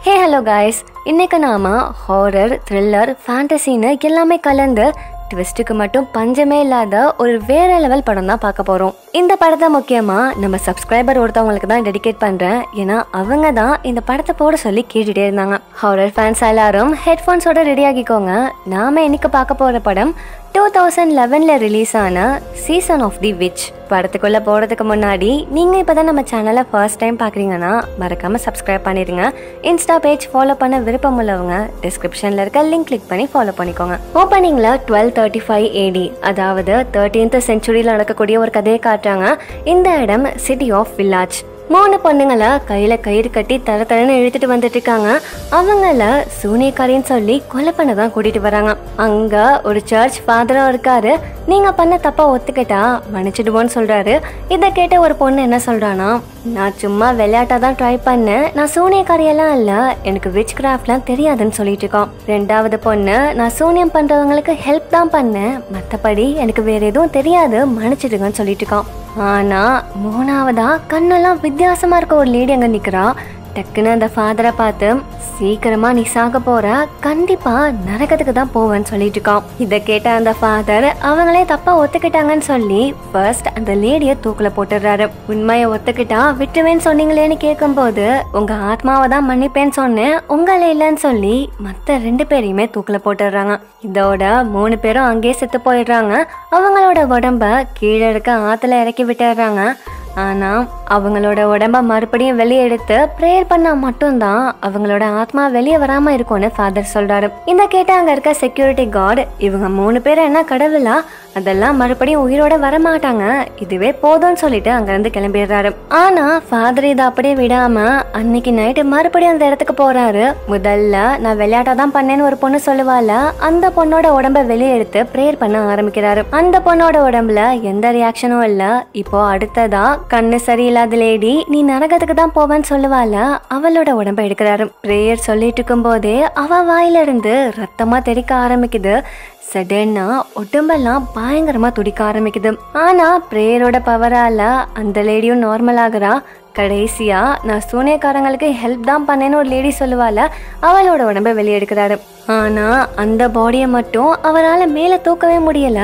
hey hello guys இன்னைக்கு நாம horror thriller ஃபேண்டசின்னு எல்லாமே கலந்து ட்விஸ்ட்டுக்கு மட்டும் பஞ்சமே இல்லாத ஒரு வேற லெவல் படம் தான் பார்க்க போறோம் இந்த படத்தை முக்கியமா நம்ம சப்ஸ்கிரைபர் ஒருத்தவங்களுக்கு தான் டெடிகேட் பண்றேன் ஏன்னா அவங்க தான் இந்த படத்தை போட சொல்லி கேட்டுட்டே இருந்தாங்க ஹாரர் ஃபேன்ஸ் எல்லாரும் ஹெட்ஃபோன்ஸோட ரெடி ஆகிக்கோங்க நாம இன்னைக்கு பார்க்க போற படம் டூ தௌசண்ட் லெவனில் ரிலீஸ் ஆன சீசன் ஆஃப் தி விச் படத்துக்குள்ளே போகிறதுக்கு முன்னாடி நீங்கள் இப்போ தான் நம்ம சேனலை ஃபர்ஸ்ட் டைம் பார்க்குறீங்கன்னா மறக்காமல் சப்ஸ்கிரைப் பண்ணிடுங்க இன்ஸ்டா பேஜ் ஃபாலோ பண்ண விருப்பம் உள்ளவங்க டிஸ்கிரிப்ஷனில் இருக்க லிங்க் கிளிக் பண்ணி ஃபாலோ பண்ணிக்கோங்க ஓப்பனிங்கில் டுவெல் தேர்ட்டி ஃபைவ் ஏடி அதாவது தேர்ட்டீன்த் செஞ்சுரியில் நடக்கக்கூடிய ஒரு கதையை காட்டுறாங்க இந்த இடம் சிட்டி ஆஃப் வில்லாஜ் மூணு பொண்ணுங்களை கையில கயிறு கட்டி தர தரன்னு இழுத்துட்டு வந்துட்டு இருக்காங்க அவங்கள சூனியக்காரின்னு சொல்லி கொலை பண்ண தான் கூட்டிட்டு வராங்க அங்க ஒரு சர்ச் ஃபாதரும் இருக்காரு நீங்க பண்ண தப்பா ஒத்துக்கிட்டா மன்னிச்சிடுவோன்னு சொல்றாரு இதை கேட்ட ஒரு பொண்ணு என்ன சொல்றானா நான் சும்மா விளையாட்டா தான் ட்ரை பண்ணேன் நான் சூனியக்காரியெல்லாம் இல்ல எனக்கு விச் கிராஃப்ட்லாம் தெரியாதுன்னு சொல்லிட்டு இருக்கோம் ரெண்டாவது பொண்ணு நான் சூனியம் பண்றவங்களுக்கு ஹெல்ப் தான் பண்ணேன் மத்தபடி எனக்கு வேற எதுவும் தெரியாது மன்னிச்சிடுங்கன்னு சொல்லிட்டு இருக்கான் ஆனா மூணாவதா கண்ணெல்லாம் வித்தியாசமா இருக்க ஒரு லேடி அங்க நிக்கிறா டக்குன்னு அந்த ஃபாதரை பார்த்து சீக்கிரமா நீ சாக போற கண்டிப்பா நரகத்துக்கு தான் போவேன்னு சொல்லிட்டு இருக்கான் இதை கேட்ட அந்த ஃபாதர் அவங்களே தப்பா ஒத்துக்கிட்டாங்கன்னு சொல்லி ஃபர்ஸ்ட் அந்த லேடிய தூக்குல போட்டுடுறாரு உண்மையை ஒத்துக்கிட்டா விட்டுவேன்னு சொன்னீங்களேன்னு கேட்கும்போது உங்க ஆத்மாவை தான் மன்னிப்பேன்னு சொன்னேன் உங்களே இல்லைன்னு சொல்லி மத்த ரெண்டு பேரையுமே தூக்குல போட்டுடுறாங்க இதோட மூணு பேரும் அங்கேயே செத்து போயிடுறாங்க அவங்களோட உடம்ப கீழே இருக்க ஆத்துல இறக்கி விட்டுடுறாங்க ஆனா அவங்களோட உடம்ப மறுபடியும் வெளியே எடுத்து ப்ரேயர் பண்ணா மட்டும்தான் அவங்களோட ஆத்மா வெளியே வராம இருக்கும்னு ஃபாதர் சொல்றாரு இந்த கேட்ட அங்க இருக்க செக்யூரிட்டி கார்டு இவங்க மூணு பேரும் என்ன கடவுளா அதெல்லாம் மறுபடியும் உயிரோட வரமாட்டாங்க இதுவே போதும்னு சொல்லிட்டு அங்க இருந்து கிளம்பிடுறாரு ஆனா ஃபாதர் இதை அப்படியே விடாம அன்னைக்கு நைட்டு மறுபடியும் அந்த இடத்துக்கு போறாரு முதல்ல நான் விளையாட்டா தான் பண்ணேன்னு ஒரு பொண்ணு சொல்லுவால அந்த பொண்ணோட உடம்ப வெளியே எடுத்து ப்ரேயர் பண்ண ஆரம்பிக்கிறாரு அந்த பொண்ணோட உடம்புல எந்த ரியாக்ஷனும் இல்ல இப்போ அடுத்ததா கண்ணு சரியில்லாத லேடி நீ நரகத்துக்கு தான் போவேன்னு சொல்லுவால அவளோட உடம்ப எடுக்கிறாரு ப்ரேயர் சொல்லிட்டு இருக்கும் போதே அவ வாயில இருந்து ரத்தமா தெறிக்க ஆரம்பிக்குது சடனா உடம்பெல்லாம் பயங்கரமா துடிக்க ஆரம்பிக்குது ஆனா ப்ரேயரோட பவரால அந்த லேடியும் நார்மல் ஆகுறா கடைசியா நான் சூனியக்காரங்களுக்கு ஹெல்ப் தான் பண்ணேன்னு ஒரு லேடி சொல்லுவால அவளோட உடம்ப வெளியெடுக்கிறாரு ஆனா அந்த பாடியை மட்டும் அவரால் மேல தூக்கவே முடியல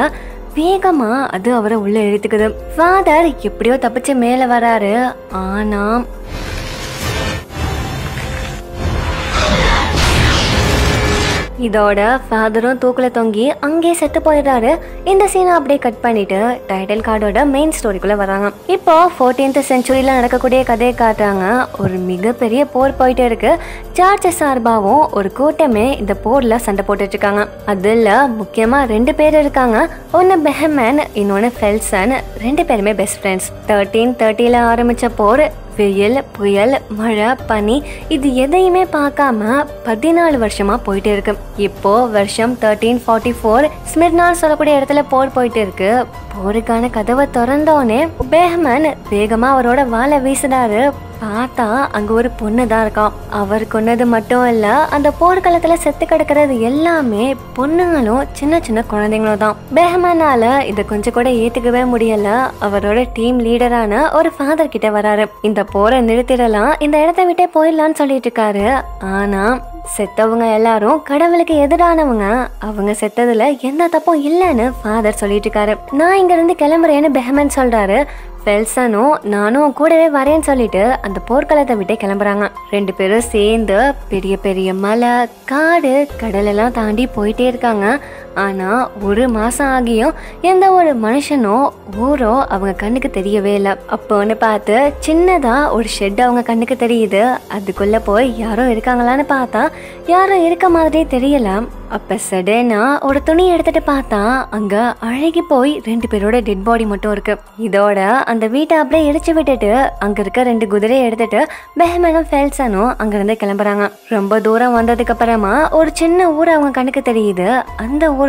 வேகமா அது அவரை உள்ள இழுத்துக்குது ஃபாதர் எப்படியோ தப்பிச்சு மேல வராரு ஆனா இதோட ஃபாதரும் தூக்குல தொங்கி அங்கேயே செத்து போயிடுறாரு இந்த சீனை அப்படியே கட் பண்ணிட்டு டைட்டில் கார்டோட மெயின் ஸ்டோரிக்குள்ள வராங்க இப்போ ஃபோர்டீன்த் செஞ்சுரியில நடக்கக்கூடிய கதையை காட்டுறாங்க ஒரு மிகப்பெரிய போர் போயிட்டு இருக்கு சார்ஜ் சார்பாவும் ஒரு கூட்டமே இந்த போர்ல சண்டை போட்டுட்டு இருக்காங்க அதுல முக்கியமா ரெண்டு பேர் இருக்காங்க ஒன்னு பெஹமன் இன்னொன்னு ஃபெல்சன் ரெண்டு பேருமே பெஸ்ட் ஃப்ரெண்ட்ஸ் தேர்ட்டீன் தேர்ட்டியில ஆரம்பிச்ச போர் வெயில் புயல் மழை பனி இது எதையுமே பார்க்காம பதினாலு வருஷமா போயிட்டு இருக்கு இப்போ வருஷம் தேர்ட்டீன் ஃபார்ட்டி ஃபோர் ஸ்மிர்னால் சொல்லக்கூடிய இடத்துல போர் போயிட்டு இருக்கு போருக்கான கதவை திறந்தோடனே பேஹமன் வேகமா அவரோட வாழை வீசுறாரு பார்த்தா அங்க ஒரு பொண்ணு தான் இருக்கான் அவர் கொன்னது மட்டும் இல்ல அந்த போர்க்களத்துல செத்து கிடக்கிறது எல்லாமே பொண்ணுங்களும் சின்ன சின்ன குழந்தைங்களும் தான் பேஹமனால இதை கொஞ்சம் கூட ஏத்துக்கவே முடியல அவரோட டீம் லீடரான ஒரு ஃபாதர் கிட்ட வராரு இந்த போரை நிறுத்திடலாம் இந்த இடத்த விட்டே போயிடலாம்னு சொல்லிட்டு இருக்காரு ஆனா செத்தவங்க எல்லாரும் கடவுளுக்கு எதிரானவங்க அவங்க செத்ததுல எந்த தப்பும் இல்லைன்னு ஃபாதர் சொல்லிட்டு இருக்காரு நான் இங்க இருந்து கிளம்புறேன்னு பெஹமன் சொல்றாரு ஃபெல்சனும் நானும் கூடவே வரேன்னு சொல்லிட்டு அந்த போர்க்களத்தை விட்டு கிளம்புறாங்க ரெண்டு பேரும் சேர்ந்து பெரிய பெரிய மலை காடு கடலெல்லாம் தாண்டி போயிட்டே இருக்காங்க ஆனா ஒரு மாசம் ஆகியும் எந்த ஒரு மனுஷனோ ஊரோ அவங்க கண்ணுக்கு தெரியவே இல்லை அப்போன்னு பார்த்து சின்னதா ஒரு ஷெட் அவங்க கண்ணுக்கு தெரியுது அதுக்குள்ள போய் யாரும் இருக்காங்களான்னு பார்த்தா யாரும் இருக்க மாதிரி தெரியல அப்ப சடனா ஒரு துணி எடுத்துட்டு பார்த்தா அங்க அழகி போய் ரெண்டு பேரோட டெட் பாடி மட்டும் இருக்கு இதோட அந்த வீட்டை அப்படியே இடிச்சு விட்டுட்டு அங்க இருக்க ரெண்டு குதிரையை எடுத்துட்டு பெஹமனும் ஃபெல்சனும் அங்க இருந்து கிளம்புறாங்க ரொம்ப தூரம் வந்ததுக்கு அப்புறமா ஒரு சின்ன ஊர் அவங்க கண்ணுக்கு தெரியுது அந்த ஊரோட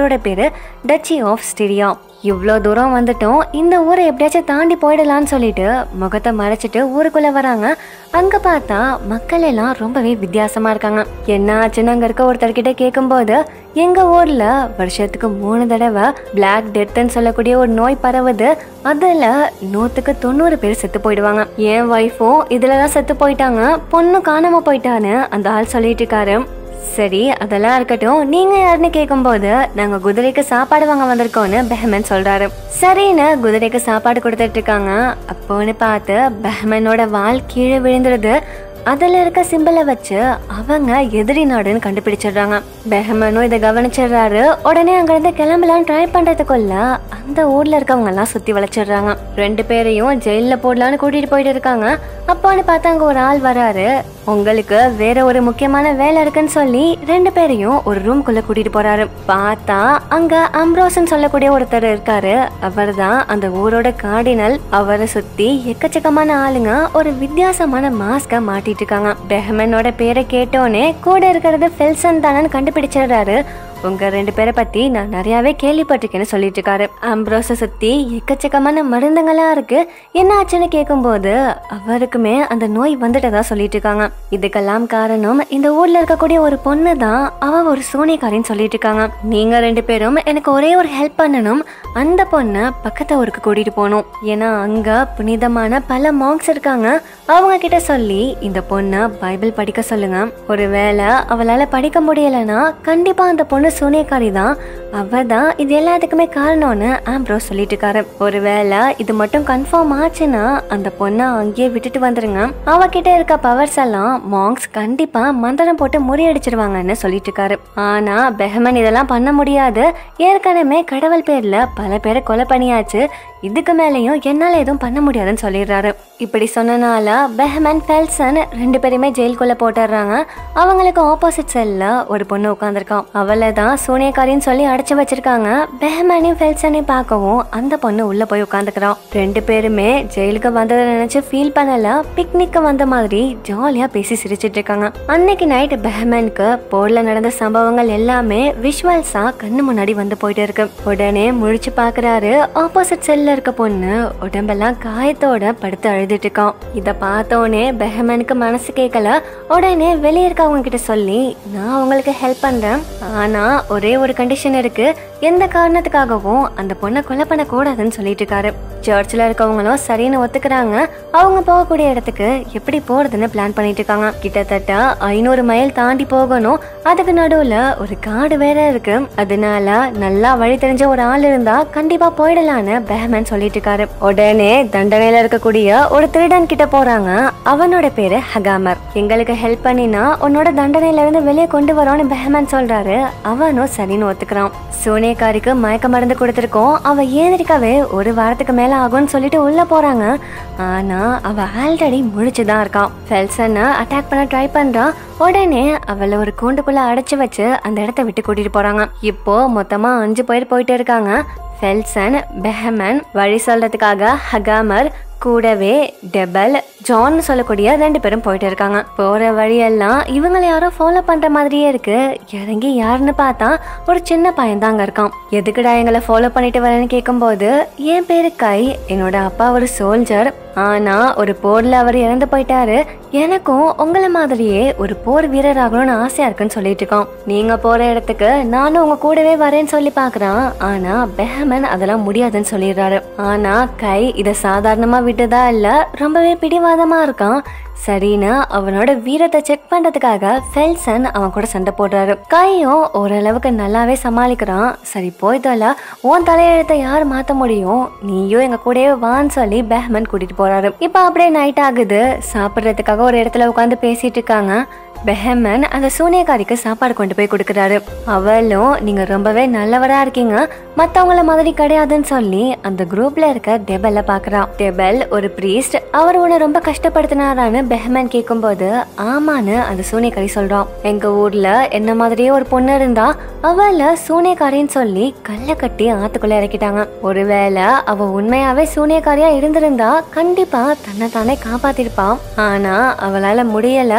ஊரோட பேரு டச்சி ஆஃப் ஸ்டிரியா இவ்வளோ தூரம் வந்துட்டோம் இந்த ஊரை எப்படியாச்சும் தாண்டி போயிடலான்னு சொல்லிட்டு முகத்தை மறைச்சிட்டு ஊருக்குள்ள வராங்க அங்க பார்த்தா மக்கள் எல்லாம் ரொம்பவே வித்தியாசமா இருக்காங்க என்ன ஆச்சுன்னு அங்க இருக்க ஒருத்தர்கிட்ட கேட்கும்போது எங்க ஊர்ல வருஷத்துக்கு மூணு தடவை பிளாக் டெத்துன்னு சொல்லக்கூடிய ஒரு நோய் பரவுது அதுல நூத்துக்கு தொண்ணூறு பேர் செத்து போயிடுவாங்க என் ஒய்ஃபும் இதுலதான் செத்து போயிட்டாங்க பொண்ணு காணாம போயிட்டான்னு அந்த ஆள் சொல்லிட்டு இருக்காரு சரி அதெல்லாம் இருக்கட்டும் நீங்க யாருன்னு கேட்கும்போது நாங்க குதிரைக்கு சாப்பாடு வாங்க வந்திருக்கோம்னு பெஹமன் சொல்றாரு சரின்னு குதிரைக்கு சாப்பாடு கொடுத்துட்டு இருக்காங்க அப்போன்னு பார்த்து பெஹமனோட வால் கீழே விழுந்துருது அதுல இருக்க சிம்பிளை வச்சு அவங்க எதிரி நாடுன்னு கண்டுபிடிச்சிடுறாங்க பெஹமனும் இதை கவனிச்சிடுறாரு உடனே அங்கிருந்து கிளம்பலாம் ட்ரை பண்றதுக்குள்ள அந்த ஊர்ல இருக்கவங்க எல்லாம் சுத்தி வளைச்சிடுறாங்க ரெண்டு பேரையும் ஜெயில போடலான்னு கூட்டிட்டு போயிட்டு இருக்காங்க அப்பான்னு பார்த்தா அங்க ஒரு ஆள் வராரு உங்களுக்கு வேற ஒரு முக்கியமான வேலை இருக்குன்னு சொல்லி ரெண்டு பேரையும் ஒரு ரூம்குள்ள கூட்டிட்டு போறாரு பார்த்தா அங்க அம்ப்ரோஸ்ன்னு சொல்லக்கூடிய ஒருத்தர் இருக்காரு அவர்தான் அந்த ஊரோட கார்டினல் அவரை சுத்தி எக்கச்சக்கமான ஆளுங்க ஒரு வித்தியாசமான மாஸ்க மாட்டிட்டு இருக்காங்க பெஹமனோட பேரை கேட்டோன்னே கூட இருக்கிறது ஃபெல்சன் தானன்னு கண்டுபிடிச்சிடுறாரு உங்க ரெண்டு பேரை பத்தி நான் நிறையவே கேள்விப்பட்டிருக்கேன்னு சொல்லிட்டு இருக்காரு அம்ப்ரோஸை சுத்தி எக்கச்சக்கமான மருந்துங்களா இருக்கு என்ன ஆச்சுன்னு கேட்கும்போது அவருக்குமே அந்த நோய் வந்துட்டதா சொல்லிட்டு இருக்காங்க இதுக்கெல்லாம் காரணம் இந்த ஊர்ல இருக்கக்கூடிய ஒரு பொண்ணு தான் அவ ஒரு சூனியக்காரின்னு சொல்லிட்டு இருக்காங்க நீங்க ரெண்டு பேரும் எனக்கு ஒரே ஒரு ஹெல்ப் பண்ணணும் அந்த பொண்ணை பக்கத்து ஊருக்கு கூட்டிட்டு போகணும் ஏன்னா அங்க புனிதமான பல மாங்ஸ் இருக்காங்க அவங்க கிட்ட சொல்லி இந்த பொண்ணை பைபிள் படிக்க சொல்லுங்க ஒருவேளை அவளால படிக்க முடியலன்னா கண்டிப்பா அந்த பொண்ணு சூனியக்காரி தான் அவ தான் இது எல்லாத்துக்குமே காரணம்னு ஆம்ப்ரோஸ் சொல்லிட்டு இருக்காரு ஒருவேளை இது மட்டும் கன்ஃபார்ம் ஆச்சுன்னா அந்த பொண்ணை அங்கேயே விட்டுட்டு வந்துருங்க அவகிட்ட இருக்க பவர்ஸ் எல்லாம் மாங்ஸ் கண்டிப்பா மந்திரம் போட்டு முறியடிச்சிருவாங்கன்னு சொல்லிட்டு இருக்காரு ஆனா பெஹமன் இதெல்லாம் பண்ண முடியாது ஏற்கனவே கடவுள் பேர்ல பல பேரை கொலை பண்ணியாச்சு இதுக்கு மேலேயும் என்னால எதுவும் பண்ண முடியாதுன்னு சொல்லிடுறாரு இப்படி சொன்னனால பெஹமன் ஃபெல்சன் ரெண்டு பேருமே ஜெயிலுக்குள்ள போட்டுடுறாங்க அவங்களுக்கு ஆப்போசிட் செல்ல ஒரு பொண்ணு உட்காந்துருக்கான் அவளை தான் சூனியக்காரின்னு சொல்லி அடைச்சு வச்சிருக்காங்க பெஹமனையும் ஃபெல்சனையும் பார்க்கவும் அந்த பொண்ணு உள்ள போய் உட்காந்துக்கிறான் ரெண்டு பேருமே ஜெயிலுக்கு வந்ததை நினைச்சு ஃபீல் பண்ணல பிக்னிக்கு வந்த மாதிரி ஜாலியா பேசி சிரிச்சிட்டு இருக்காங்க அன்னைக்கு நைட் பெஹமனுக்கு போர்ல நடந்த சம்பவங்கள் எல்லாமே விஷுவல்ஸா கண்ணு முன்னாடி வந்து போயிட்டு இருக்கு உடனே முழிச்சு பாக்குறாரு ஆப்போசிட் செல்ல இருக்க பொண்ணு உடம்பெல்லாம் காயத்தோட படுத்து அழுதுட்டு இருக்கான் இத பார்த்தோனே பெஹமனுக்கு மனசு கேட்கல உடனே வெளியே இருக்கவங்க கிட்ட சொல்லி நான் உங்களுக்கு ஹெல்ப் பண்றேன் ஆனா ஒரே ஒரு கண்டிஷன் இருக்கு எந்த காரணத்துக்காகவும் அந்த பொண்ணை கொலை பண்ண கூடாதுன்னு சொல்லிட்டு இருக்காரு சர்ச்சில் இருக்கவங்களும் சரின்னு ஒத்துக்கிறாங்க அவங்க போகக்கூடிய இடத்துக்கு எப்படி போறதுன்னு பிளான் பண்ணிட்டு இருக்காங்க கிட்டத்தட்ட ஐநூறு மைல் தாண்டி போகணும் அதுக்கு நடுவுல ஒரு காடு வேற இருக்கு அதனால நல்லா வழி தெரிஞ்ச ஒரு ஆள் இருந்தா கண்டிப்பா போயிடலான்னு பெஹமன் சொல்லிட்டு இருக்காரு உடனே தண்டனையில இருக்கக்கூடிய ஒரு திருடன் கிட்ட போறாங்க அவனோட பேரு ஹகாமர் எங்களுக்கு ஹெல்ப் பண்ணினா உன்னோட தண்டனையில இருந்து வெளியே கொண்டு வரோன்னு பெஹமன் சொல்றாரு அவனும் சரின்னு ஒத்துக்கிறான் சூனியக்காரிக்கு மயக்க மருந்து கொடுத்துருக்கோம் அவ ஏந்திரிக்கவே ஒரு வாரத்துக்கு மேல ஆகும்னு சொல்லிட்டு உள்ள போறாங்க ஆனா அவ ஆல்ரெடி முழிச்சுதான் இருக்கான் ஃபெல்சனை அட்டாக் பண்ண ட்ரை பண்றான் உடனே அவளை ஒரு கூண்டுக்குள்ள அடைச்சு வச்சு அந்த இடத்த விட்டு கூட்டிட்டு போறாங்க இப்போ மொத்தமா அஞ்சு பேர் போயிட்டு இருக்காங்க ஃபெல்சன் பெஹமன் வழி சொல்றதுக்காக ஹகாமர் கூடவே டெபல் ஜான் சொல்லக்கூடிய ரெண்டு பேரும் போயிட்டு இருக்காங்க போற வழியெல்லாம் இவங்களை யாரோ ஃபாலோ பண்ற மாதிரியே இருக்கு இறங்கி யாருன்னு பார்த்தா ஒரு சின்ன பையன் தான் அங்க இருக்கான் எதுக்குடா எங்களை ஃபாலோ பண்ணிட்டு வரேன்னு கேட்கும்போது என் பேரு கை என்னோட அப்பா ஒரு சோல்ஜர் ஆனா ஒரு போர்ல அவர் இறந்து போயிட்டாரு எனக்கும் உங்களை மாதிரியே ஒரு போர் வீரர் ஆகணும்னு ஆசையா இருக்குன்னு சொல்லிட்டு இருக்கோம் நீங்க போற இடத்துக்கு நானும் உங்க கூடவே வரேன்னு சொல்லி பாக்குறான் ஆனா பெஹமன் அதெல்லாம் முடியாதுன்னு சொல்லிடுறாரு ஆனா கை இத சாதாரணமா விட்டதா இல்ல ரொம்பவே பிடிவாதமா இருக்கான் சரின்னு அவனோட வீரத்தை செக் பண்றதுக்காக ஃபெல்சன் அவன் கூட சண்டை போடுறாரு கையும் ஓரளவுக்கு நல்லாவே சமாளிக்கிறான் சரி போய் தொலை உன் தலையெழுத்தை யார் மாத்த முடியும் நீயும் எங்க கூடவே வான்னு சொல்லி பெஹமன் கூட்டிட்டு போறாரு இப்ப அப்படியே நைட் ஆகுது சாப்பிடுறதுக்காக ஒரு இடத்துல உட்காந்து பேசிட்டு இருக்காங்க பெஹமன் அந்த சூனியக்காரிக்கு சாப்பாடு கொண்டு போய் கொடுக்குறாரு அவளும் நீங்க ரொம்பவே நல்லவரா இருக்கீங்க மத்தவங்கள மாதிரி கிடையாதுன்னு சொல்லி அந்த குரூப்ல இருக்க டெபல்ல பாக்குறா டெபல் ஒரு பிரீஸ்ட் அவர் உன்னை ரொம்ப கஷ்டப்படுத்தினாரான்னு பெஹமன் கேட்கும்போது ஆமான்னு அந்த சூனியக்காரி சொல்றான் எங்க ஊர்ல என்ன மாதிரியே ஒரு பொண்ணு இருந்தா அவள சூனியக்காரின்னு சொல்லி கல்ல கட்டி ஆத்துக்குள்ள இறக்கிட்டாங்க ஒருவேளை அவ உண்மையாவே சூனியக்காரியா இருந்திருந்தா கண்டிப்பா தன்னை தானே காப்பாத்திருப்பான் ஆனா அவளால முடியல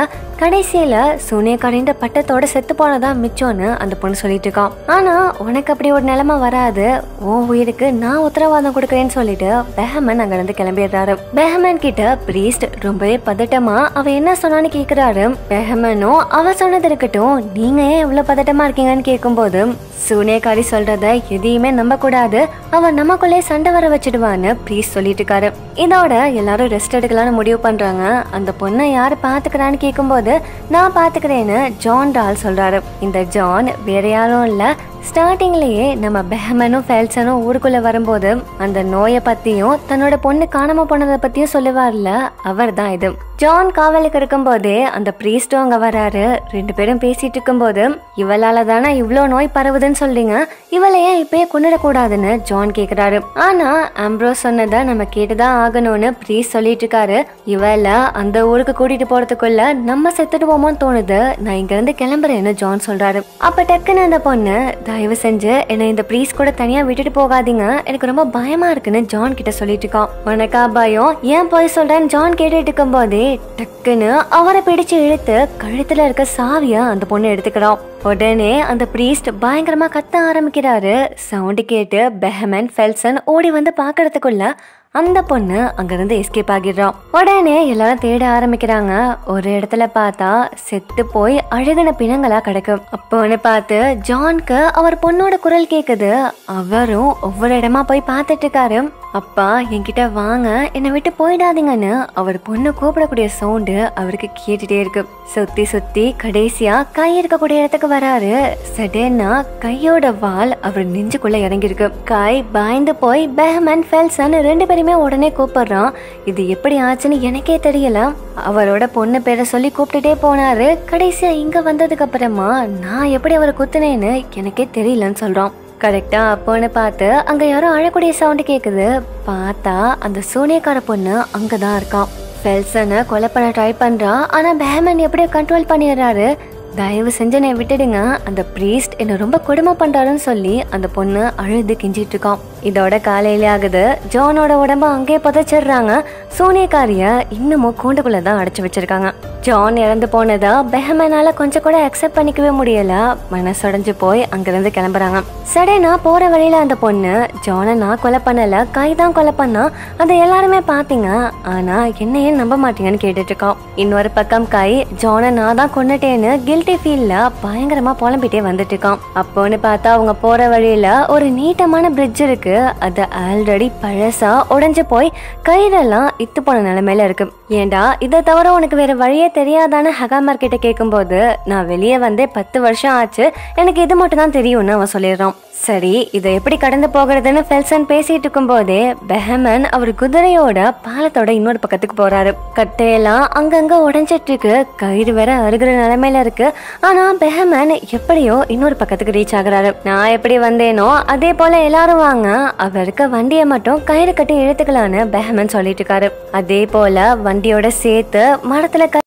கடைசியில சூனியக்காரின்ற பட்டத்தோட செத்து போனதா மிச்சம்னு அந்த பொண்ணு சொல்லிட்டு இருக்கான் ஆனா உனக்கு அப்படி ஒரு நிலைமை வராது உன் உயிருக்கு நான் உத்தரவாதம் கொடுக்கறேன்னு சொல்லிட்டு பெஹமன் அங்க இருந்து கிளம்பிடுறாரு பெஹமன் கிட்ட பிரீஸ்ட் ரொம்பவே பதட்டமா அவ என்ன சொன்னான்னு கேக்குறாரு பெஹமனும் அவ சொன்னது இருக்கட்டும் நீங்க ஏன் இவ்வளவு பதட்டமா இருக்கீங்கன்னு கேட்கும்போது சூனியக்காரி சொல்றத எதையுமே நம்ப கூடாது அவ நமக்குள்ளே சண்டை வர வச்சிடுவான்னு ப்ரீஸ் சொல்லிட்டு இருக்காரு இதோட எல்லாரும் ரெஸ்ட் எடுக்கலாம்னு முடிவு பண்றாங்க அந்த பொண்ணை யாரு பாத்துக்கிறான்னு கேட்கும்போது நான் பாத்துக்கிறேன்னு ஜான் டால் சொல்றாரு இந்த ஜான் வேற யாரும் இல்ல ஸ்டார்டிங்லயே நம்ம பெஹமனும் ஃபெல்சனும் ஊருக்குள்ள வரும்போது அந்த நோயை பத்தியும் தன்னோட பொண்ணு காணாம போனதை பத்தியும் சொல்லுவார்ல அவர் தான் இது ஜான் காவலுக்கு இருக்கும்போதே அந்த பிரீஸ்டும் அங்க வராரு ரெண்டு பேரும் பேசிட்டு இருக்கும்போது இவளால தானே இவ்ளோ நோய் பரவுதுன்னு சொல்றீங்க இவளை ஏன் இப்பயே கொண்டுடக்கூடாதுன்னு ஜான் கேக்குறாரு ஆனா ஆம்ப்ரோஸ் சொன்னதை நம்ம கேட்டுதான் ஆகணும்னு ப்ரீஸ் சொல்லிட்டு இருக்காரு இவள அந்த ஊருக்கு கூட்டிட்டு போறதுக்குள்ள நம்ம செத்துடுவோமோன்னு தோணுது நான் இங்க இருந்து கிளம்புறேன்னு ஜான் சொல்றாரு அப்ப டக்குன்னு அந்த பொண்ணு தயவு செஞ்சு என்னை இந்த ப்ரீஸ் கூட தனியா விட்டுட்டு போகாதீங்க எனக்கு ரொம்ப பயமா இருக்குன்னு ஜான் கிட்ட சொல்லிட்டு இருக்கான் உனக்கா பயம் ஏன் போய் சொல்றேன்னு ஜான் கேட்டுட்டு இருக்கும் போதே டக்குன்னு அவரை பிடிச்சு இழுத்து கழுத்துல இருக்க சாவிய அந்த பொண்ணு எடுத்துக்கிறான் உடனே அந்த பிரீஸ்ட் பயங்கரமா கத்த ஆரம்பிக்கிறாரு சவுண்டு கேட்டு பெஹமன் ஃபெல்சன் ஓடி வந்து பாக்குறதுக்குள்ள அந்த பொண்ணு அங்கிருந்து எஸ்கேப் ஆகிடுறான் உடனே எல்லாரும் தேட ஆரம்பிக்கிறாங்க ஒரு இடத்துல பார்த்தா செத்து போய் அழுகின பிணங்களா கிடக்கும் அப்போன்னு பார்த்து ஜான்க்கு அவர் பொண்ணோட குரல் கேக்குது அவரும் ஒவ்வொரு இடமா போய் பார்த்துட்டு இருக்காரு அப்பா என்கிட்ட வாங்க என்னை விட்டு போயிடாதீங்கன்னு அவர் பொண்ணு கூப்பிடக்கூடிய சவுண்டு அவருக்கு கேட்டுட்டே இருக்கு சுத்தி சுத்தி கடைசியா கை இருக்கக்கூடிய இடத்துக்கு வராரு சடனா கையோட வால் அவர் நெஞ்சுக்குள்ள இறங்கிருக்கு கை பயந்து போய் பெஹமன் ஃபெல்சன் ரெண்டு பேருமே உடனே கூப்பிடுறான் இது எப்படி ஆச்சுன்னு எனக்கே தெரியல அவரோட பொண்ணு பேரை சொல்லி கூப்பிட்டுட்டே போனாரு கடைசியா இங்க வந்ததுக்கு அப்புறமா நான் எப்படி அவரை குத்துனேன்னு எனக்கே தெரியலன்னு சொல்றான் கரெக்டா அப்போன்னு பார்த்து அங்க யாரோ அழக்கூடிய சவுண்ட் கேக்குது பார்த்தா அந்த சூனியக்கார பொண்ணு அங்கதான் இருக்கான் ஃபெல்சனை கொலை பண்ண ட்ரை பண்றா ஆனா பேமன் எப்படியோ கண்ட்ரோல் பண்ணிடுறாரு தயவு செஞ்சு என்னை விட்டுடுங்க அந்த ப்ரீஸ்ட் என்ன ரொம்ப கொடுமை பண்றாருன்னு சொல்லி அந்த பொண்ணு அழுது கெஞ்சிட்டு இருக்கான் இதோட காலையிலே ஆகுது ஜானோட உடம்ப அங்கேயே புதைச்சிடுறாங்க சூனியக்காரிய இன்னமும் கூண்டுக்குள்ள தான் அடைச்சு வச்சிருக்காங்க ஜான் இறந்து போனதா பெஹமனால கொஞ்சம் கூட அக்செப்ட் பண்ணிக்கவே முடியல மனசடைஞ்சு போய் அங்கிருந்து கிளம்புறாங்க சடனா போற வழியில அந்த பொண்ணு ஜானை நான் கொலை பண்ணல கை தான் கொலை பண்ணா அதை எல்லாருமே பாத்தீங்க ஆனா என்ன ஏன் நம்ப மாட்டீங்கன்னு கேட்டுட்டு இருக்கான் இன்னொரு பக்கம் கை ஜானை நான் தான் கொண்டுட்டேன்னு கில்ட்டி ஃபீல்ல பயங்கரமா புலம்பிட்டே வந்துட்டு இருக்கான் அப்போன்னு பார்த்தா அவங்க போற வழியில ஒரு நீட்டமான பிரிட்ஜ் இருக்கு அது ஆல்ரெடி பழசா உடைஞ்சு போய் கயிறெல்லாம் இத்து போன நிலைமையில இருக்கு ஏண்டா இதை தவிர உனக்கு வேற வழியே தெரியாதான்னு ஹகாமர் கிட்ட கேட்கும்போது நான் வெளியே வந்தே பத்து வருஷம் ஆச்சு எனக்கு இது மட்டும் தான் தெரியும்னு அவன் சொல்லிடுறான் சரி இதை எப்படி கடந்து போகிறதுன்னு ஃபெல்சன் பேசிட்டு இருக்கும்போதே பெஹமன் அவர் குதிரையோட பாலத்தோட இன்னொரு பக்கத்துக்கு போறாரு கட்டையெல்லாம் அங்கங்க உடைஞ்சிட்டு இருக்கு கயிறு வேற அருகிற நிலைமையில இருக்கு ஆனா பெஹமன் எப்படியோ இன்னொரு பக்கத்துக்கு ரீச் ஆகுறாரு நான் எப்படி வந்தேனோ அதே போல எல்லாரும் வாங்க அவர் இருக்க வண்டியை மட்டும் கயிறு கட்டி இழுத்துக்கலான்னு பெஹமன் சொல்லிட்டு இருக்காரு அதே போல வண்டியோட சேர்த்து மரத்துல கட்டி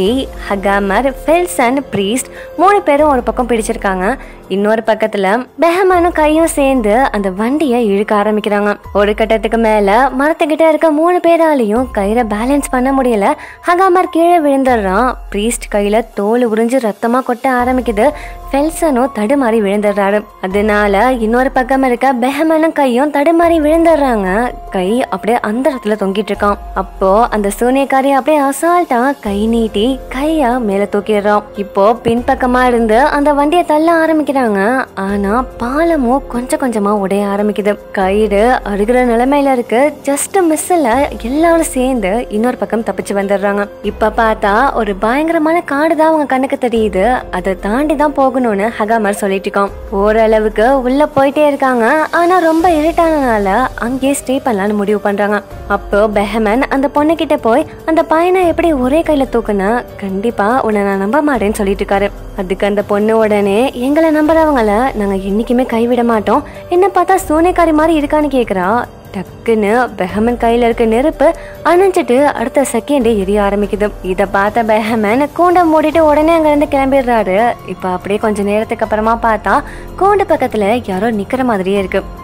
ஹகாமர் ஃபெல்சன் பிரீஸ்ட் மூணு பேரும் ஒரு பக்கம் பிடிச்சிருக்காங்க இன்னொரு பக்கத்துல பெஹமானும் கையும் சேர்ந்து அந்த வண்டியை இழுக்க ஆரம்பிக்கிறாங்க ஒரு கட்டத்துக்கு மேல மரத்துக்கிட்ட இருக்க மூணு பேராலையும் கயிறை பேலன்ஸ் பண்ண முடியல ஹகாமர் கீழே விழுந்துடுறான் பிரீஸ்ட் கையில தோல் உறிஞ்சு ரத்தமா கொட்ட ஆரம்பிக்குது ஃபெல்சனும் தடுமாறி விழுந்துடுறாரு அதனால இன்னொரு பக்கம் இருக்க பெஹமனும் கையும் தடுமாறி விழுந்துடுறாங்க கை அப்படியே அந்த இடத்துல தொங்கிட்டு இருக்கான் அப்போ அந்த சூனியக்காரி அப்படியே அசால்ட்டா கை நீட்டி கைய மேல தூக்கிடுறான் இப்போ பின்பக்கமா இருந்து அந்த வண்டியை தள்ள ஆரம்பிக்கிறாங்க ஆனா பாலமும் கொஞ்சம் கொஞ்சமா உடைய ஆரம்பிக்குது கயிறு அருகிற நிலைமையில இருக்கு ஜஸ்ட் மிஸ்ல எல்லாரும் சேர்ந்து இன்னொரு பக்கம் தப்பிச்சு வந்துடுறாங்க இப்ப பார்த்தா ஒரு பயங்கரமான காடு தான் அவங்க கண்ணுக்கு தெரியுது அதை தாண்டி தான் போகணும்னு ஹகாமர் சொல்லிட்டு இருக்கான் போற அளவுக்கு உள்ள போயிட்டே இருக்காங்க ஆனா ரொம்ப இருட்டானனால அங்கேயே ஸ்டே பண்ணலாம்னு முடிவு பண்றாங்க அப்போ பெஹமன் அந்த பொண்ணு கிட்ட போய் அந்த பையனை எப்படி ஒரே கையில தூக்குனா கண்டிப்பா உன்னை நான் நம்ப மாட்டேன்னு சொல்லிட்டு இருக்காரு அதுக்கு அந்த பொண்ணு உடனே எங்களை நம்புறவங்கள நாங்க என்னைக்குமே கைவிட மாட்டோம் என்ன பார்த்தா சூனைக்காரி மாதிரி இருக்கான்னு கேக்குறா டக்குன்னு பெஹமன் கையில இருக்க நெருப்பு அணைஞ்சிட்டு அடுத்த செகண்டே எரிய ஆரம்பிக்குது இத பார்த்த பெஹமன் கூண்டை மூடிட்டு உடனே அங்க இருந்து கிளம்பிடுறாரு இப்ப அப்படியே கொஞ்ச நேரத்துக்கு அப்புறமா பார்த்தா கூண்டு பக்கத்துல யாரோ நிக்கிற மாதிரியே இருக்கு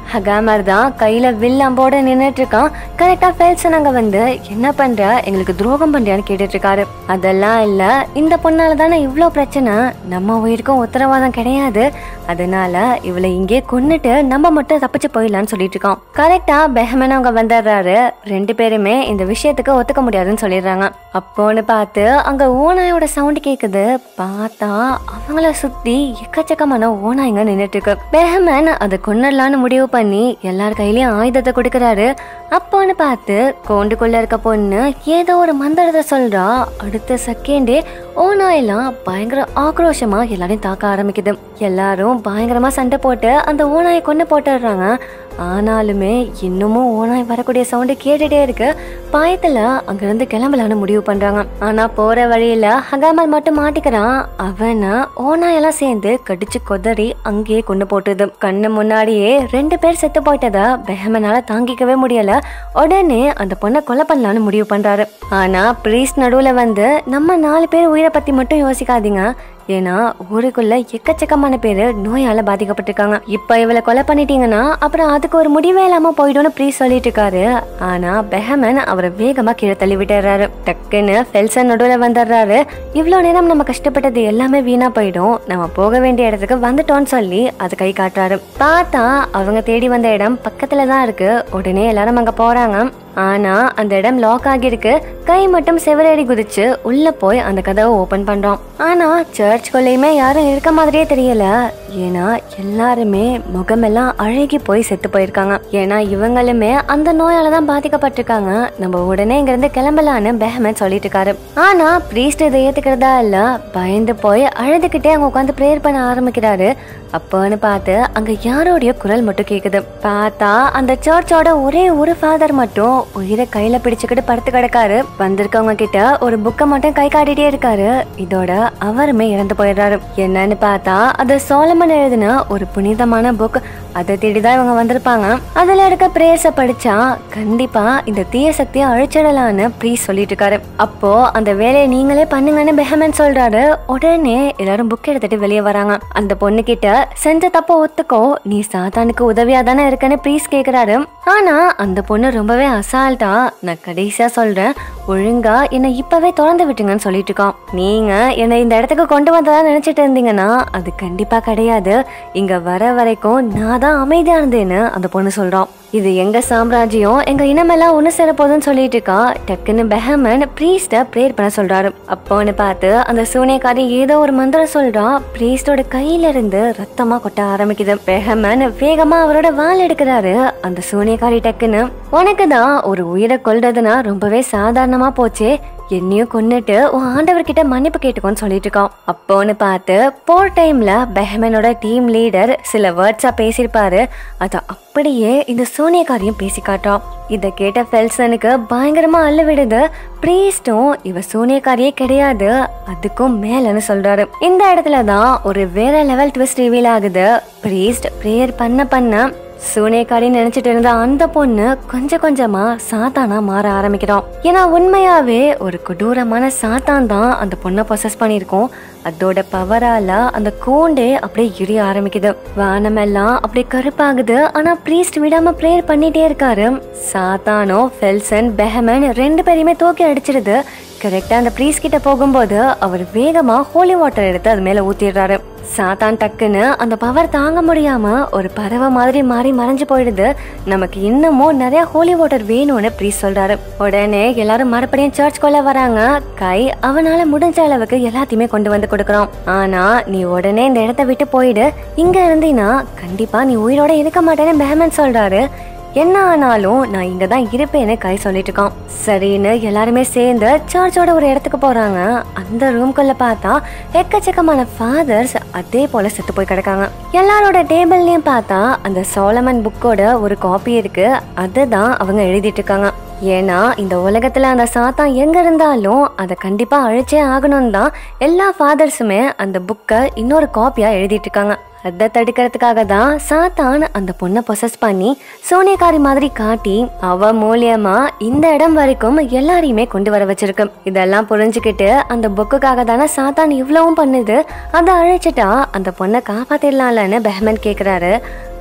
ஹகாமர் தான் கையில வில் அம்போட நின்னுட்டு இருக்கான் கரெக்டா ஃபெல்சன் அங்க வந்து என்ன பண்ற எங்களுக்கு துரோகம் பண்றியான்னு கேட்டுட்டு இருக்காரு அதெல்லாம் இல்ல இந்த பொண்ணால தானே இவ்ளோ பிரச்சனை நம்ம உயிருக்கும் உத்தரவாதம் கிடையாது அதனால இவளை இங்கே கொன்னுட்டு நம்ம மட்டும் தப்பிச்சு போயிடலாம்னு சொல்லிட்டு இருக்கான் கரெக்டா பெஹமன் அவங்க வந்துடுறாரு ரெண்டு பேருமே இந்த விஷயத்துக்கு ஒத்துக்க முடியாதுன்னு சொல்லிடுறாங்க அப்போன்னு பார்த்து அங்க ஓனாயோட சவுண்ட் கேக்குது பார்த்தா அவங்கள சுத்தி எக்கச்சக்கமான ஓனாய்ங்க நின்னுட்டு இருக்கு பெஹமன் அதை கொன்னடலான்னு முடிவு பண்ணி எல்லார் கையிலயும் ஆயுதத்தை கொடுக்கறாரு அப்போன்னு பார்த்து கோண்டுக்குள்ள இருக்க பொண்ணு ஏதோ ஒரு மந்திரத்தை சொல்றா அடுத்த செகண்டே ஓனாயெல்லாம் பயங்கர ஆக்ரோஷமா எல்லாரையும் தாக்க ஆரம்பிக்குது எல்லாரும் பயங்கரமா சண்டை போட்டு அந்த ஓனாயை கொண்டு போட்டுடுறாங்க ஆனாலுமே இன்னமும் ஓனாய் வரக்கூடிய சவுண்டு கேட்டுட்டே இருக்கு பயத்துல அங்கிருந்து கிளம்பலான்னு முடிவு பண்றாங்க ஆனா போற வழியில ஹகாமல் மட்டும் மாட்டிக்கிறான் அவனை ஓனாயெல்லாம் சேர்ந்து கடிச்சு கொதறி அங்கேயே கொண்டு போட்டுது கண்ணு முன்னாடியே ரெண்டு பேர் செத்து போயிட்டதா பெஹமனால தாங்கிக்கவே முடியல உடனே அந்த பொண்ணை கொலை பண்ணலான்னு முடிவு பண்றாரு ஆனா பிரீஸ் நடுவுல வந்து நம்ம நாலு பேர் உயிரை பத்தி மட்டும் யோசிக்காதீங்க ஏன்னா ஊருக்குள்ள எக்கச்சக்கமான பேரு நோயால பாதிக்கப்பட்டிருக்காங்க இப்ப இவளை கொலை பண்ணிட்டீங்கன்னா அப்புறம் அதுக்கு ஒரு முடிவே இல்லாம போயிடும்னு ப்ரீ சொல்லிட்டு இருக்காரு ஆனா பெஹமன் அவரை வேகமா கீழே தள்ளி விட்டுறாரு டக்குன்னு ஃபெல்சன் நடுவுல வந்துடுறாரு இவ்வளோ நேரம் நம்ம கஷ்டப்பட்டது எல்லாமே வீணா போயிடும் நம்ம போக வேண்டிய இடத்துக்கு வந்துட்டோம்னு சொல்லி அது கை காட்டுறாரு பார்த்தா அவங்க தேடி வந்த இடம் பக்கத்துல தான் இருக்கு உடனே எல்லாரும் அங்க போறாங்க ஆனா அந்த இடம் லாக் ஆகியிருக்கு கை மட்டும் செவரேறி குதிச்சு உள்ள போய் அந்த கதவை ஓபன் பண்றோம் ஆனா சர்ச்சுக்குள்ளேயுமே யாரும் இருக்க மாதிரியே தெரியல ஏன்னா எல்லாருமே முகமெல்லாம் அழுகி போய் செத்து போயிருக்காங்க ஏன்னா இவங்களுமே அந்த நோயால தான் பாதிக்கப்பட்டிருக்காங்க நம்ம உடனே இங்க இருந்து கிளம்பலான்னு பெஹமத் சொல்லிட்டு இருக்காரு ஆனா பிரீஸ்ட் இதை ஏத்துக்கிறதா இல்ல பயந்து போய் அழுதுகிட்டே அங்க உட்காந்து ப்ரேயர் பண்ண ஆரம்பிக்கிறாரு அப்போன்னு பார்த்து அங்க யாரோடைய குரல் மட்டும் கேக்குது பார்த்தா அந்த சர்ச்சோட ஒரே ஒரு ஃபாதர் மட்டும் உயிரை கையில பிடிச்சுக்கிட்டு படுத்து கிடக்காரு வந்திருக்கவங்க கிட்ட ஒரு புக்கை மட்டும் கை காட்டிட்டே இருக்காரு இதோட அவருமே இறந்து போயிடுறாரு என்னன்னு பார்த்தா அது சோலமன் எழுதின ஒரு புனிதமான புக் அதை தேடிதான் இவங்க வந்திருப்பாங்க அதுல இருக்க பிரேயர்ஸ படிச்சா கண்டிப்பா இந்த தீய சக்தியை அழிச்சிடலான்னு ப்ரீஸ் சொல்லிட்டு இருக்காரு அப்போ அந்த வேலையை நீங்களே பண்ணுங்கன்னு பெஹமன் சொல்றாரு உடனே எல்லாரும் புக் எடுத்துட்டு வெளியே வராங்க அந்த பொண்ணு கிட்ட செஞ்ச தப்ப ஒத்துக்கோ நீ சாத்தானுக்கு உதவியா தானே இருக்கன்னு ப்ரீஸ் கேக்குறாரு ஆனா அந்த பொண்ணு ரொம்பவே அசால்ட்டா நான் கடைசியா சொல்றேன் ஒழுங்கா என்னை இப்பவே திறந்து விட்டுங்கன்னு சொல்லிட்டு இருக்கான் நீங்க என்னை இந்த இடத்துக்கு கொண்டு வந்ததா நினைச்சிட்டு இருந்தீங்கன்னா அது கண்டிப்பா கிடையாது இங்க வர வரைக்கும் நான் தான் அமைதியா இருந்தேன்னு அந்த பொண்ணு சொல்றான் இது எங்க சாம்ராஜ்யம் எங்க இனமெல்லாம் ஒண்ணு சேர போதுன்னு சொல்லிட்டு இருக்கா டக்குன்னு பெஹமன் ப்ரீஸ்ட ப்ரேயர் பண்ண சொல்றாரு அப்போன்னு பார்த்து அந்த சூனியக்காரி ஏதோ ஒரு மந்திரம் சொல்றா ப்ரீஸ்டோட கையில இருந்து ரத்தமா கொட்ட ஆரம்பிக்குது பெஹமன் வேகமா அவரோட வாள் எடுக்கிறாரு அந்த சூனியக்காரி டக்குன்னு உனக்கு தான் ஒரு உயிரை கொல்றதுனா ரொம்பவே சாதாரணமா போச்சே என்னையும் கொன்னுட்டு உன் ஆண்டவர்கிட்ட மன்னிப்பு கேட்டுக்கோன்னு சொல்லிட்டு இருக்கான் அப்போன்னு பார்த்து போர் டைம்ல பெஹமனோட டீம் லீடர் சில வேர்ட்ஸா பேசியிருப்பாரு அத அப்படியே இந்த சோனியக்காரியும் பேசி காட்டுறான் இதை கேட்ட ஃபெல்சனுக்கு பயங்கரமா அள்ள விடுது ப்ரீஸ்டும் இவ சோனியக்காரியே கிடையாது அதுக்கும் மேலன்னு சொல்றாரு இந்த இடத்துல தான் ஒரு வேற லெவல் ட்விஸ்ட் ரிவீல் ஆகுது ப்ரீஸ்ட் ப்ரேயர் பண்ண பண்ண சூனியக்காரி நினைச்சிட்டு இருந்த அந்த பொண்ணு கொஞ்சம் கொஞ்சமா சாத்தானா மாற ஆரம்பிக்கிறான் ஏன்னா உண்மையாவே ஒரு கொடூரமான சாத்தான் தான் அந்த பொண்ணை பொசஸ் பண்ணியிருக்கோம் அதோட பவரால அந்த கூண்டே அப்படியே எரிய ஆரம்பிக்குது வானமெல்லாம் அப்படியே கருப்பாகுது ஆனா ப்ரீஸ்ட் விடாம ப்ரேயர் பண்ணிட்டே இருக்காரு சாத்தானோ ஃபெல்சன் பெஹமன் ரெண்டு பேரையுமே தூக்கி அடிச்சிருது கரெக்டா அந்த ப்ரீஸ் கிட்ட போகும்போது அவர் வேகமா ஹோலி வாட்டர் எடுத்து அது மேல ஊத்திடுறாரு சாத்தான் டக்குன்னு அந்த பவர் தாங்க முடியாம ஒரு பறவை மாதிரி மாறி மறைஞ்சு போயிடுது நமக்கு இன்னமும் நிறைய ஹோலி வாட்டர் வேணும்னு ப்ரீஸ் சொல்றாரு உடனே எல்லாரும் மறுபடியும் சர்ச் கொள்ள வராங்க கை அவனால முடிஞ்ச அளவுக்கு எல்லாத்தையுமே கொண்டு வந்து கொடுக்கறான் ஆனா நீ உடனே இந்த இடத்த விட்டு போயிடு இங்க இருந்தீனா கண்டிப்பா நீ உயிரோட இருக்க மாட்டேன்னு பேமன் சொல்றாரு என்ன ஆனாலும் நான் இங்க தான் இருப்பேன்னு கை சொல்லிட்டு இருக்கான் சரின்னு எல்லாருமே சேர்ந்து சர்ச்சோட ஒரு இடத்துக்கு போறாங்க அந்த ரூம்குள்ள பார்த்தா எக்கச்சக்கமான ஃபாதர்ஸ் அதே போல செத்து போய் கிடக்காங்க எல்லாரோட டேபிள்லயும் பார்த்தா அந்த சோலமன் புக்கோட ஒரு காப்பி இருக்கு அதுதான் அவங்க எழுதிட்டு இருக்காங்க ஏன்னா இந்த உலகத்துல அந்த சாத்தான் எங்க இருந்தாலும் அதை கண்டிப்பா அழிச்சே ஆகணும் தான் எல்லா ஃபாதர்ஸுமே அந்த புக்கை இன்னொரு காப்பியா எழுதிட்டு இருக்காங்க அதை தடுக்கிறதுக்காக தான் சாத்தான் அந்த பொண்ணை பொசஸ் பண்ணி சோனியக்காரி மாதிரி காட்டி அவ மூலியமா இந்த இடம் வரைக்கும் எல்லாரையுமே கொண்டு வர வச்சிருக்கு இதெல்லாம் புரிஞ்சுக்கிட்டு அந்த புக்குக்காக தானே சாத்தான் இவ்வளவும் பண்ணுது அதை அழைச்சிட்டா அந்த பொண்ணை காப்பாத்திடலாம்லன்னு பெஹமன் கேக்குறாரு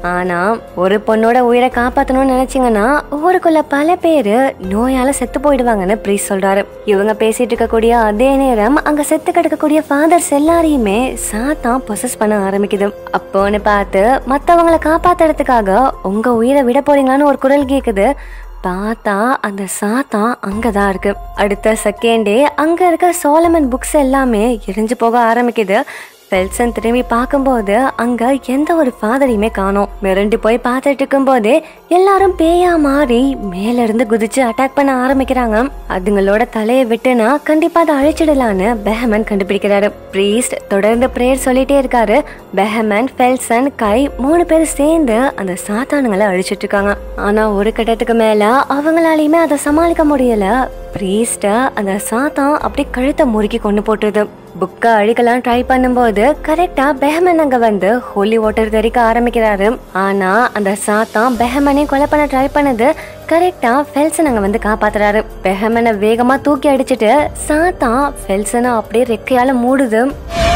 ஆனா ஒரு பொண்ணோட உயிரை காப்பாத்தணும்னு நினைச்சீங்கன்னா ஊருக்குள்ள பல பேரு நோயால செத்து போயிடுவாங்கன்னு ப்ரீஸ் சொல்றாரு இவங்க பேசிட்டு இருக்கக்கூடிய அதே நேரம் அங்க செத்து கிடக்கக்கூடிய ஃபாதர்ஸ் எல்லாரையுமே சாத்தான் பொசஸ் பண்ண ஆரம்பிக்குது அப்போன்னு பார்த்து மத்தவங்கள காப்பாத்துறதுக்காக உங்க உயிரை விட போறீங்களான்னு ஒரு குரல் கேக்குது பார்த்தா அந்த சாத்தான் அங்கதான் இருக்கு அடுத்த செகண்டே அங்க இருக்க சோலமன் புக்ஸ் எல்லாமே எரிஞ்சு போக ஆரம்பிக்குது பெல்சன் திரும்பி பார்க்கும்போது அங்க எந்த ஒரு ஃபாதரையுமே காணோம் மிரண்டு போய் பார்த்துட்டு இருக்கும்போதே எல்லாரும் பேயா மாறி மேல இருந்து குதிச்சு அட்டாக் பண்ண ஆரம்பிக்கிறாங்க அதுங்களோட தலையை விட்டுனா கண்டிப்பா அதை அழிச்சிடலான்னு பெஹமன் கண்டுபிடிக்கிறாரு ப்ரீஸ்ட் தொடர்ந்து பிரேயர் சொல்லிட்டே இருக்காரு பெஹமன் ஃபெல்சன் கை மூணு பேர் சேர்ந்து அந்த சாத்தானுங்களை அழிச்சிட்டு இருக்காங்க ஆனா ஒரு கட்டத்துக்கு மேல அவங்களாலையுமே அதை சமாளிக்க முடியல ப்ரீஸ்ட அந்த சாத்தான் அப்படி கழுத்தை முறுக்கி கொண்டு போட்டுருது புக்கை அழிக்கலாம் ட்ரை பண்ணும்போது கரெக்டா பெஹமன் அங்க வந்து ஹோலி வாட்டர் தெறிக்க ஆரம்பிக்கிறாரு ஆனா அந்த சாத்தான் பெஹமனை கொலை பண்ண ட்ரை பண்ணது கரெக்டா ஃபெல்சன் அங்க வந்து காப்பாத்துறாரு பெஹமனை வேகமா தூக்கி அடிச்சிட்டு சாத்தான் ஃபெல்சனை அப்படியே ரெக்கையால மூடுது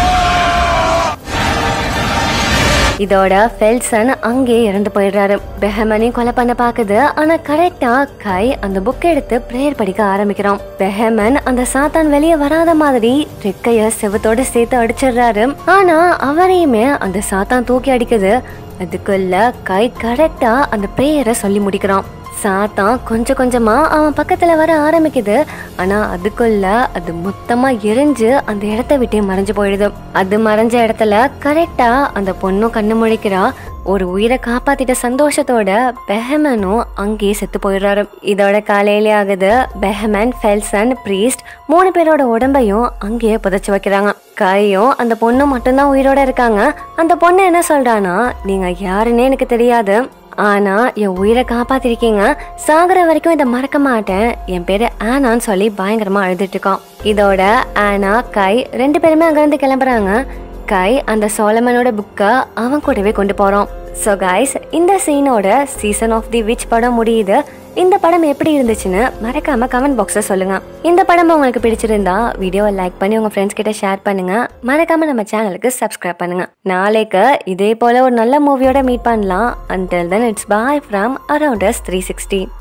இதோட ஃபெல்சன் அங்கேயே இறந்து போயிடுறாரு பெஹமனையும் கொலை பண்ண பாக்குது ஆனா கரெக்டா கை அந்த புக் எடுத்து பிரேயர் படிக்க ஆரம்பிக்கிறான் பெஹமன் அந்த சாத்தான் வெளியே வராத மாதிரி ரெக்கைய செவத்தோட சேர்த்து அடிச்சிடுறாரு ஆனா அவரையுமே அந்த சாத்தான் தூக்கி அடிக்குது அதுக்குள்ள கை கரெக்டா அந்த பிரேயரை சொல்லி முடிக்கிறான் சாத்தான் கொஞ்சம் கொஞ்சமா அவன் பக்கத்துல வர ஆரம்பிக்குது ஆனா அதுக்குள்ள அது மொத்தமா எரிஞ்சு அந்த இடத்த விட்டே மறைஞ்சு போயிடுது அது மறைஞ்ச இடத்துல கரெக்டா அந்த பொண்ணும் கண்ணு முழிக்கிறா ஒரு உயிரை காப்பாத்திட்ட சந்தோஷத்தோட பெஹமனும் அங்கேயே செத்து போயிடுறாரு இதோட காலையிலே ஆகுது பெஹமன் ஃபெல்சன் பிரீஸ்ட் மூணு பேரோட உடம்பையும் அங்கேயே புதைச்சு வைக்கிறாங்க கையும் அந்த பொண்ணும் மட்டும்தான் உயிரோட இருக்காங்க அந்த பொண்ணு என்ன சொல்றானா நீங்க யாருன்னே எனக்கு தெரியாது ஆனா என் உயிரை காப்பாத்திருக்கீங்க சாகுற வரைக்கும் இதை மறக்க மாட்டேன் என் பேரு ஆனான்னு சொல்லி பயங்கரமா அழுதுட்டு இருக்கான் இதோட ஆனா கை ரெண்டு பேருமே அங்கிருந்து கிளம்புறாங்க கை அந்த சோலமனோட புக்கை அவன் கூடவே கொண்டு போறான் ஸோ கைஸ் இந்த சீனோட சீசன் ஆஃப் தி விச் படம் முடியுது இந்த படம் எப்படி இருந்துச்சுன்னு மறக்காம கமெண்ட் பாக்ஸ்ல சொல்லுங்க இந்த படம் உங்களுக்கு பிடிச்சிருந்தா வீடியோவை லைக் பண்ணி உங்க ஃப்ரெண்ட்ஸ் கிட்ட ஷேர் பண்ணுங்க மறக்காம நம்ம சேனலுக்கு சப்ஸ்கிரைப் பண்ணுங்க நாளைக்கு இதே போல ஒரு நல்ல மூவியோட மீட் பண்ணலாம் until then it's bye from around us three sixty